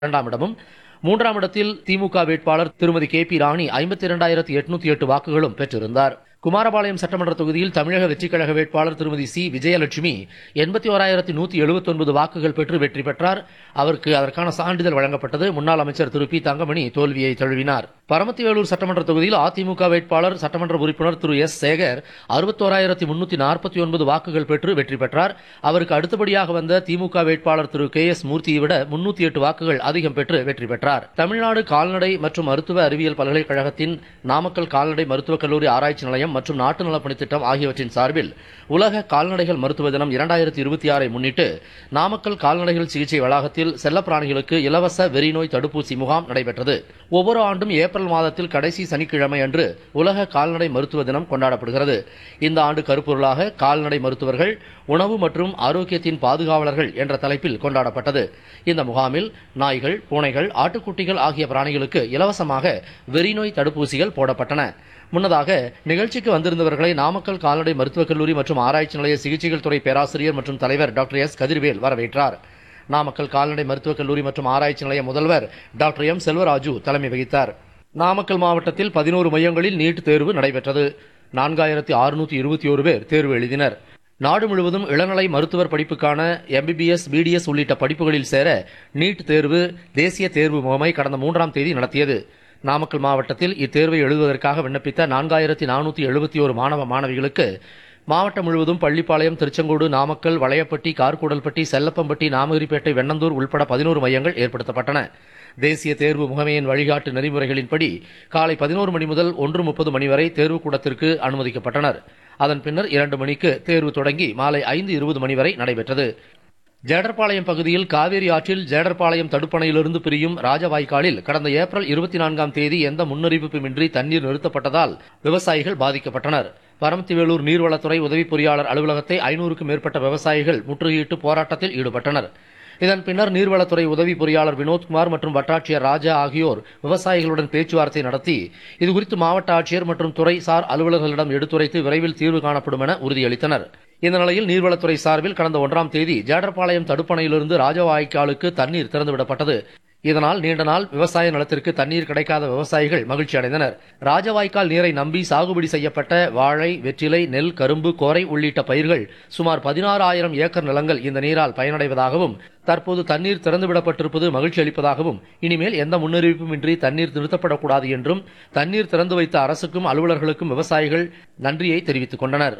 இரண்டாம் இடமும் மூன்றாம் இடத்தில் திமுக வேட்பாளர் திருமதி கே பி ராணி ஐம்பத்தி இரண்டாயிரத்தி எட்நூத்தி எட்டு வாக்குகளும் பெற்றிருந்தார் குமாரபாளையம் சட்டமன்ற தொகுதியில் தமிழக வெற்றிக் கழக வேட்பாளர் திருமதி சி விஜயலட்சுமி எண்பத்தி ஓராயிரத்தி நூத்தி எழுபத்தொன்பது வாக்குகள் பெற்று வெற்றி பெற்றார் அவருக்கு அதற்கான சான்றிதழ் வழங்கப்பட்டது முன்னாள் அமைச்சர் திரு பி தங்கமணி தோல்வியை தழுவினார் பரமத்திவேலூர் சட்டமன்ற தொகுதியில் அதிமுக வேட்பாளர் சட்டமன்ற உறுப்பினர் திரு எஸ் சேகர் அறுபத்தோராயிரத்தி முன்னூத்தி நாற்பத்தி ஒன்பது வாக்குகள் பெற்று வெற்றி பெற்றார் அவருக்கு அடுத்தபடியாக வந்த திமுக வேட்பாளர் திரு கே எஸ் மூர்த்தியை விட முன்னூத்தி எட்டு வாக்குகள் அதிகம் பெற்று வெற்றி பெற்றார் தமிழ்நாடு கால்நடை மற்றும் மருத்துவ அறிவியல் பல்கலைக்கழகத்தின் நாமக்கல் கால்நடை மருத்துவக் கல்லூரி ஆராய்ச்சி நிலையம் மற்றும் நாட்டு நலப்பணித் திட்டம் ஆகியவற்றின் சார்பில் உலக கால்நடைகள் மருத்துவ தினம் இரண்டாயிரத்தி இருபத்தி ஆறை முன்னிட்டு நாமக்கல் கால்நடைகள் சிகிச்சை வளாகத்தில் செல்லப்பிராணிகளுக்கு இலவச வெறிநோய் தடுப்பூசி முகாம் நடைபெற்றது ஒவ்வொரு ஆண்டும் ஏப்ரல் மாதத்தில் கடைசி சனிக்கிழமை அன்று உலக கால்நடை மருத்துவ தினம் கொண்டாடப்படுகிறது இந்த ஆண்டு கருப்பொருளாக கால்நடை மருத்துவர்கள் உணவு மற்றும் ஆரோக்கியத்தின் பாதுகாவலர்கள் என்ற தலைப்பில் கொண்டாடப்பட்டது இந்த முகாமில் நாய்கள் பூனைகள் ஆட்டுக்குட்டிகள் ஆகிய பிராணிகளுக்கு இலவசமாக வெறிநோய் தடுப்பூசிகள் போடப்பட்டன முன்னதாக நிகழ்ச்சிக்கு வந்திருந்தவர்களை நாமக்கல் கால்நடை மருத்துவக் கல்லூரி மற்றும் ஆராய்ச்சி நிலைய சிகிச்சைகள் துறை பேராசிரியர் மற்றும் தலைவர் டாக்டர் எஸ் கதிர்வேல் வரவேற்றார் நாமக்கல் கால்நடை மருத்துவக் கல்லூரி மற்றும் ஆராய்ச்சி நிலைய முதல்வர் டாக்டர் எம் செல்வராஜு தலைமை வகித்தார் நாமக்கல் மாவட்டத்தில் பதினோரு மையங்களில் நீட் தேர்வு நடைபெற்றது நான்காயிரத்தி அறுநூத்தி இருபத்தி ஒரு பேர் தேர்வு எழுதினர் நாடு முழுவதும் இளநிலை மருத்துவர் படிப்புக்கான எம்பிபிஎஸ் பிடிஎஸ் உள்ளிட்ட படிப்புகளில் சேர நீட் தேர்வு தேசிய தேர்வு முகமை கடந்த மூன்றாம் தேதி நடத்தியது நாமக்கல் மாவட்டத்தில் இத்தேர்வை எழுதுவதற்காக விண்ணப்பித்த நான்காயிரத்தி நானூற்றி எழுபத்தி ஒரு மாணவ மாணவிகளுக்கு மாவட்டம் முழுவதும் பள்ளிப்பாளையம் திருச்செங்கோடு நாமக்கல் வளையப்பட்டி கார்கூடல்பட்டி செல்லப்பம்பட்டி நாமகிரிப்பேட்டை வெண்ணந்தூர் உள்பட பதினோரு மையங்கள் ஏற்படுத்தப்பட்டன தேசிய தேர்வு முகமையின் வழிகாட்டு நெறிமுறைகளின்படி காலை பதினோரு மணி முதல் ஒன்று முப்பது மணி வரை தேர்வுக்கூடத்திற்கு அனுமதிக்கப்பட்டனர் அதன் பின்னர் இரண்டு மணிக்கு தேர்வு தொடங்கி மாலை ஐந்து இருபது மணி வரை நடைபெற்றது ஜேடர்பாளையம் பகுதியில் காவேரி ஆற்றில் ஜேடர்பாளையம் தடுப்பணையிலிருந்து பிரியும் ராஜவாய்க்காலில் கடந்த ஏப்ரல் இருபத்தி நான்காம் தேதி எந்த முன்னறிவிப்புமின்றி தண்ணீர் நிறுத்தப்பட்டதால் விவசாயிகள் பாதிக்கப்பட்டனர் பரமத்திவேலூர் நீர்வளத்துறை உதவி பொறியாளர் அலுவலகத்தை ஐநூறுக்கும் மேற்பட்ட விவசாயிகள் முற்றுகையிட்டு போராட்டத்தில் ஈடுபட்டனர் இதன் பின்னர் நீர்வளத்துறை உதவி பொறியாளர் வினோத்குமார் மற்றும் வட்டாட்சியர் ராஜா ஆகியோர் விவசாயிகளுடன் பேச்சுவார்த்தை நடத்தி இதுகுறித்து மாவட்ட ஆட்சியர் மற்றும் துறை சார் அலுவலர்களிடம் எடுத்துரைத்து விரைவில் தீர்வு காணப்படும் என உறுதியளித்தனர் இந்த நிலையில் நீர்வளத்துறை சார்பில் கடந்த ஒன்றாம் தேதி ஜேடர்பாளையம் தடுப்பணையிலிருந்து ராஜவாய்க்காலுக்கு தண்ணீர் திறந்துவிடப்பட்டது இதனால் நீண்ட நாள் விவசாய நிலத்திற்கு தண்ணீர் கிடைக்காத விவசாயிகள் மகிழ்ச்சி அடைந்தனர் ராஜவாய்க்கால் நீரை நம்பி சாகுபடி செய்யப்பட்ட வாழை வெற்றிலை நெல் கரும்பு கோரை உள்ளிட்ட பயிர்கள் சுமார் பதினாறு ஆயிரம் ஏக்கர் நிலங்கள் இந்த நீரால் பயனடைவதாகவும் தற்போது தண்ணீர் திறந்துவிடப்பட்டிருப்பது மகிழ்ச்சி அளிப்பதாகவும் இனிமேல் எந்த முன்னறிவிப்புமின்றி தண்ணீர் நிறுத்தப்படக்கூடாது என்றும் தண்ணீர் திறந்து வைத்த அரசுக்கும் அலுவலர்களுக்கும் விவசாயிகள் நன்றியை தெரிவித்துக் கொண்டனர்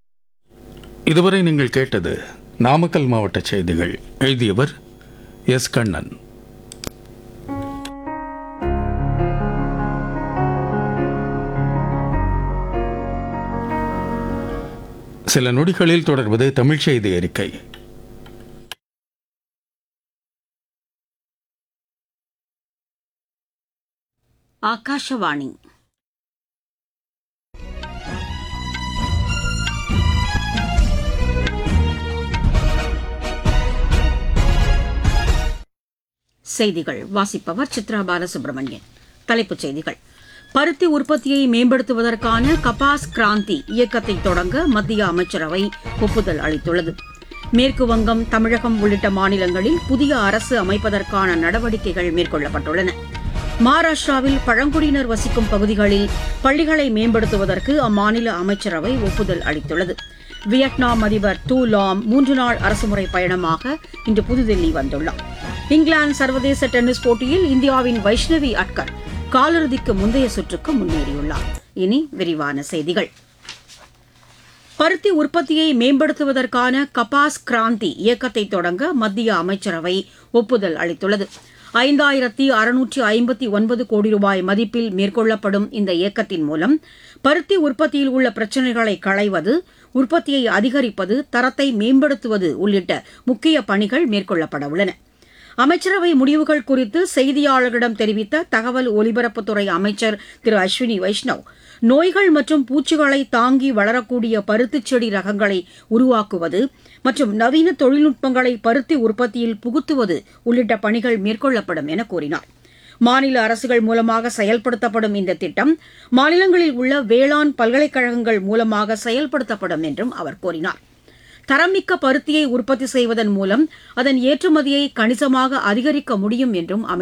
இதுவரை நீங்கள் கேட்டது நாமக்கல் மாவட்ட செய்திகள் எழுதியவர் எஸ் கண்ணன் சில நொடிகளில் தொடர்வது தமிழ் செய்தி அறிக்கை ಆಕಾಶವಾಣಿ செய்திகள் வாசிப்பவர் சித்ரா பாலசுப்ரமணியன் தலைப்புச் செய்திகள் பருத்தி உற்பத்தியை மேம்படுத்துவதற்கான கபாஸ் கிராந்தி இயக்கத்தை தொடங்க மத்திய அமைச்சரவை ஒப்புதல் அளித்துள்ளது மேற்கு வங்கம் தமிழகம் உள்ளிட்ட மாநிலங்களில் புதிய அரசு அமைப்பதற்கான நடவடிக்கைகள் மேற்கொள்ளப்பட்டுள்ளன மகாராஷ்டிராவில் பழங்குடியினர் வசிக்கும் பகுதிகளில் பள்ளிகளை மேம்படுத்துவதற்கு அம்மாநில அமைச்சரவை ஒப்புதல் அளித்துள்ளது வியட்நாம் அதிபர் டூ லாம் மூன்று நாள் அரசுமுறை பயணமாக இன்று புதுதில்லி வந்துள்ளார் இங்கிலாந்து சர்வதேச டென்னிஸ் போட்டியில் இந்தியாவின் வைஷ்ணவி அட்கர் காலிறுதிக்கு முந்தைய சுற்றுக்கு முன்னேறியுள்ளார் இனி விரிவான செய்திகள் பருத்தி உற்பத்தியை மேம்படுத்துவதற்கான கபாஸ் கிராந்தி இயக்கத்தை தொடங்க மத்திய அமைச்சரவை ஒப்புதல் அளித்துள்ளது ஐந்தாயிரத்தி அறுநூற்றி ஐம்பத்தி ஒன்பது கோடி ரூபாய் மதிப்பில் மேற்கொள்ளப்படும் இந்த இயக்கத்தின் மூலம் பருத்தி உற்பத்தியில் உள்ள பிரச்சினைகளை களைவது உற்பத்தியை அதிகரிப்பது தரத்தை மேம்படுத்துவது உள்ளிட்ட முக்கிய பணிகள் மேற்கொள்ளப்பட உள்ளன அமைச்சரவை முடிவுகள் குறித்து செய்தியாளர்களிடம் தெரிவித்த தகவல் ஒலிபரப்புத்துறை அமைச்சர் திரு அஸ்வினி வைஷ்ணவ் நோய்கள் மற்றும் பூச்சிகளை தாங்கி வளரக்கூடிய பருத்திச் செடி ரகங்களை உருவாக்குவது மற்றும் நவீன தொழில்நுட்பங்களை பருத்தி உற்பத்தியில் புகுத்துவது உள்ளிட்ட பணிகள் மேற்கொள்ளப்படும் என கூறினார் மாநில அரசுகள் மூலமாக செயல்படுத்தப்படும் இந்த திட்டம் மாநிலங்களில் உள்ள வேளாண் பல்கலைக்கழகங்கள் மூலமாக செயல்படுத்தப்படும் என்றும் அவர் கூறினார் தரமிக்க பருத்தியை உற்பத்தி செய்வதன் மூலம் அதன் ஏற்றுமதியை கணிசமாக அதிகரிக்க முடியும் என்றும் அமைச்சர்